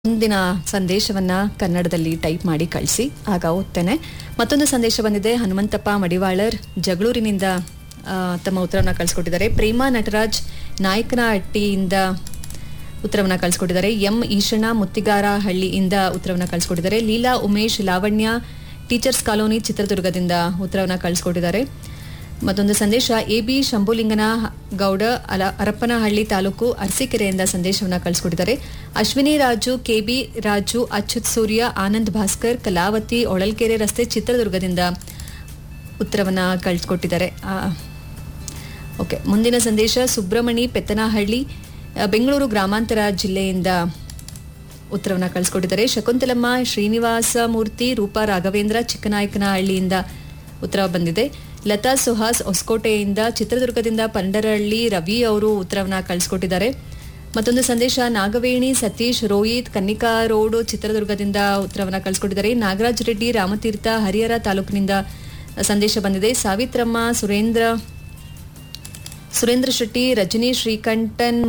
ಮುಂದಿನ ಸಂದೇಶವನ್ನ ಕನ್ನಡದಲ್ಲಿ ಟೈಪ್ ಮಾಡಿ ಕಳಿಸಿ ಆಗ ಓದ್ತೇನೆ ಮತ್ತೊಂದು ಸಂದೇಶ ಬಂದಿದೆ ಹನುಮಂತಪ್ಪ ಮಡಿವಾಳರ್ ಜಗಳೂರಿನಿಂದ ಆ, ತಮ್ಮ ಉತ್ತರವನ್ನ ಕಳಿಸ್ಕೊಟ್ಟಿದ್ದಾರೆ ಪ್ರೇಮಾ ನಟರಾಜ್ ನಾಯಕನಹಟ್ಟಿಯಿಂದ ಉತ್ತರವನ್ನ ಕಳಿಸ್ಕೊಟ್ಟಿದ್ದಾರೆ ಎಂ ಈಶಣ್ಣ ಮುತ್ತಿಗಾರ ಹಳ್ಳಿಯಿಂದ ಉತ್ತರವನ್ನ ಕಳಿಸ್ಕೊಟ್ಟಿದ್ದಾರೆ ಲೀಲಾ ಉಮೇಶ್ ಲಾವಣ್ಯ ಟೀಚರ್ಸ್ ಕಾಲೋನಿ ಚಿತ್ರದುರ್ಗದಿಂದ ಉತ್ತರವನ್ನ ಕಳಿಸ್ಕೊಟ್ಟಿದ್ದಾರೆ ಮತ್ತೊಂದು ಸಂದೇಶ ಎ ಬಿ ಶಂಭುಲಿಂಗನ ಗೌಡ ಅಲ ಹರಪನಹಳ್ಳಿ ತಾಲೂಕು ಅರಸೀಕೆರೆಯಿಂದ ಸಂದೇಶವನ್ನ ಕಳಿಸ್ಕೊಟ್ಟಿದ್ದಾರೆ ಅಶ್ವಿನಿ ರಾಜು ಕೆಬಿ ರಾಜು ಅಚ್ಯುತ್ ಸೂರ್ಯ ಆನಂದ್ ಭಾಸ್ಕರ್ ಕಲಾವತಿ ಒಳಲ್ಕೆರೆ ರಸ್ತೆ ಚಿತ್ರದುರ್ಗದಿಂದ ಉತ್ತರವನ್ನ ಕಳಿಸ್ಕೊಟ್ಟಿದ್ದಾರೆ ಆ, ಓಕೆ ಮುಂದಿನ ಸಂದೇಶ ಸುಬ್ರಮಣಿ ಪೆತ್ತನಹಳ್ಳಿ ಆ, ಬೆಂಗಳೂರು ಗ್ರಾಮಾಂತರ ಜಿಲ್ಲೆಯಿಂದ ಉತ್ತರವನ್ನ ಕಳಿಸ್ಕೊಟ್ಟಿದ್ದಾರೆ ಶಕುಂತಲಮ್ಮ ಶ್ರೀನಿವಾಸ ಮೂರ್ತಿ ರೂಪಾ ರಾಘವೇಂದ್ರ ಚಿಕ್ಕನಾಯಕನಹಳ್ಳಿಯಿಂದ ಉತ್ತರ ಬಂದಿದೆ ಲತಾ ಸುಹಾಸ್ ಹೊಸಕೋಟೆಯಿಂದ ಚಿತ್ರದುರ್ಗದಿಂದ ಪಂಡರಹಳ್ಳಿ ರವಿ ಅವರು ಉತ್ತರವನ್ನ ಕಳಿಸ್ಕೊಟ್ಟಿದ್ದಾರೆ ಮತ್ತೊಂದು ಸಂದೇಶ ನಾಗವೇಣಿ ಸತೀಶ್ ರೋಹಿತ್ ಕನ್ನಿಕಾ ರೋಡ್ ಚಿತ್ರದುರ್ಗದಿಂದ ಉತ್ತರವನ್ನ ಕಳಿಸ್ಕೊಟ್ಟಿದ್ದಾರೆ ನಾಗರಾಜ್ ರೆಡ್ಡಿ ರಾಮತೀರ್ಥ ಹರಿಹರ ತಾಲೂಕಿನಿಂದ ಸಂದೇಶ ಬಂದಿದೆ ಸಾವಿತ್ರಮ್ಮ ಸುರೇಂದ್ರ ಸುರೇಂದ್ರ ಶೆಟ್ಟಿ ರಜನಿ ಶ್ರೀಕಂಠನ್